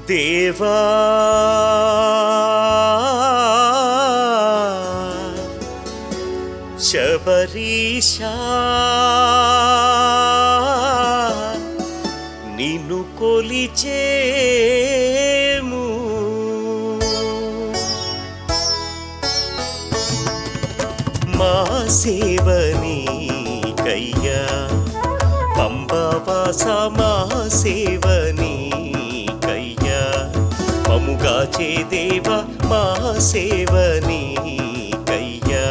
దేవా శబరీషా నిన్ను కొలిచేము మా సేవని కయ్యా పంబవాస మా సేవని కయ్యా మముగా చేదేవ మా సేవని కయ్యా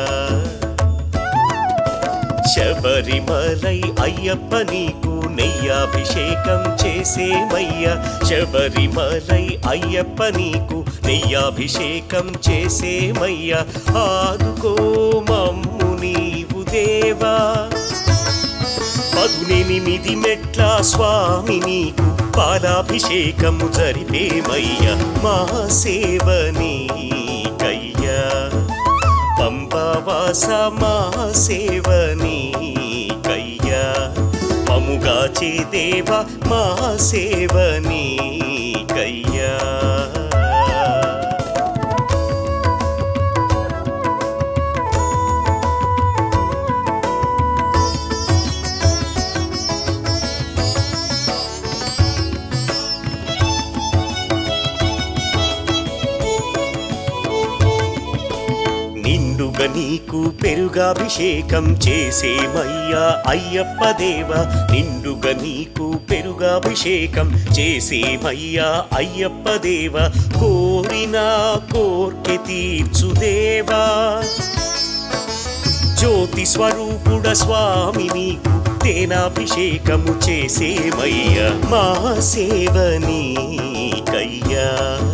శబరిమలై అయ్యప్ప నీకు నెయ్యాభిషేకం చేసేమయ్యా శబరిమలై అయ్యప్ప నీకు నెయ్యాభిషేకం చేసేమయ్యా ఆదుకో మమ్ము నీవు దేవా పదునెనిమిది మెట్ల స్వామి నీకు పాలాభిషేకము జరిపేమయ్యా మా సేవని కయ్యా పంబవాస మా సేవని కయ్యా మముగా చేదేవ మా సేవని కయ్యా నిండుగా నీకు పెరుగాభిషేకం చేసేమయ్యా అయ్యప్ప దేవ నిండుగా నీకు పెరుగాభిషేకం చేసేమయ్యా అయ్యప్ప దేవ కోరిన కోర్కె తీర్చుదేవా జ్యోతి స్వరూపుడ స్వామి నీకు తేనాభిషేకము చేసేమయ్యా మా సేవని కయ్యా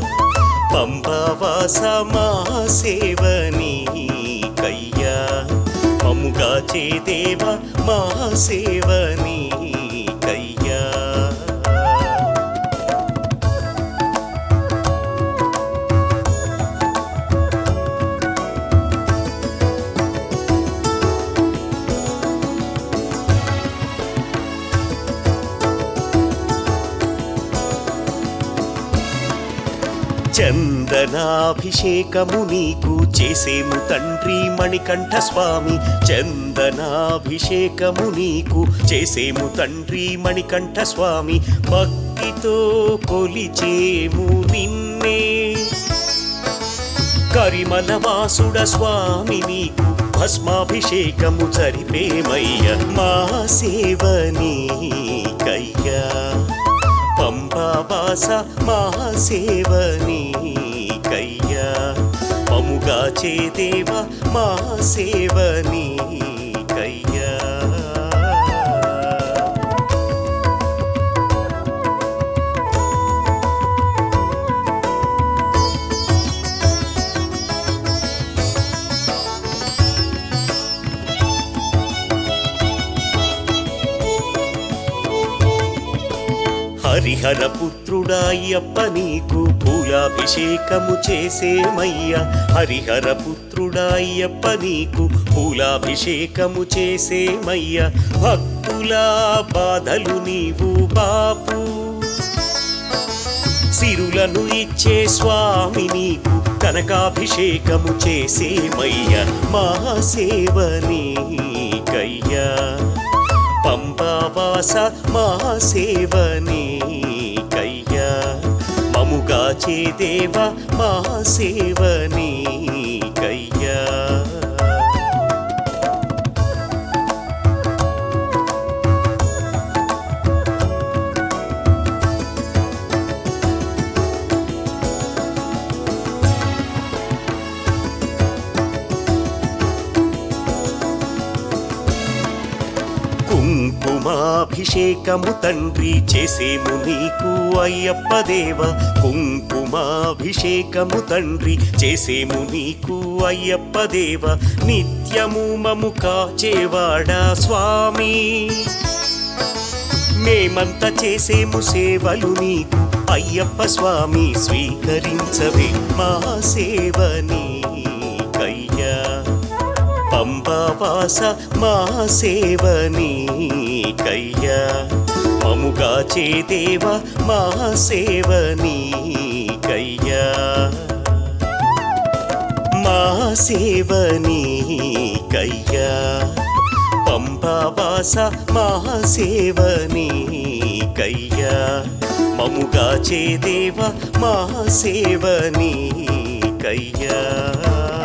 పంబవాస మా సేవని కయ్యా మముగా చేదేవ మా సేవని కయ్యా చందనాభిషేకము నీకు చేసేము తండ్రి మణికంఠ స్వామి చందనాభిషేకము నీకు చేసేము తండ్రి మణికంఠ స్వామి భక్తితో కొలిచేము నిన్నే కరిమల వాసుడ స్వామి నీకు భస్మాభిషేకము జరిపేమయ్య మా సేవని కయ్యా పంబావాస మా సేవని కయ్యా మముగా చేదేవ మా సేవని కయ్యా హరిహర పుత్రుడాయ్యప్ప నీకు పూలాభిషేకము చేసేమయ్యా హరిహర పుత్రుడాయ్యప్ప నీకు పూలాభిషేకము చేసేమయ్యా భక్తుల బాధలు నీవు బాపు సిరులను ఇచ్చే స్వామి నీకు కనకాభిషేకము చేసేమయ్యా మా సేవని కయ్యా పంబావాస మా సేవని కయ్యా మముగా చేదేవ మా సేవని కయ్యా కుంకుమాభిషేకము తండ్రి చేసేము నీకు అయ్యప్ప దేవ కుంకుమాభిషేకము తండ్రి చేసేము నీకు అయ్యప్ప దేవ నిత్యము మము కాచేవాడా స్వామి మేమంత చేసేము సేవలు నీకు అయ్యప్ప స్వామి స్వీకరించవే మా సేవని కయ్యా పంబావాస మా సేవని కయ్యా మముగా చేదేవ మా సేవ నీకయ్యా మా సేవ నీకయ్యా పంబావాస మా సేవ నీకయ్యా మముగా చేదేవ మా సేవ నీకయ్యా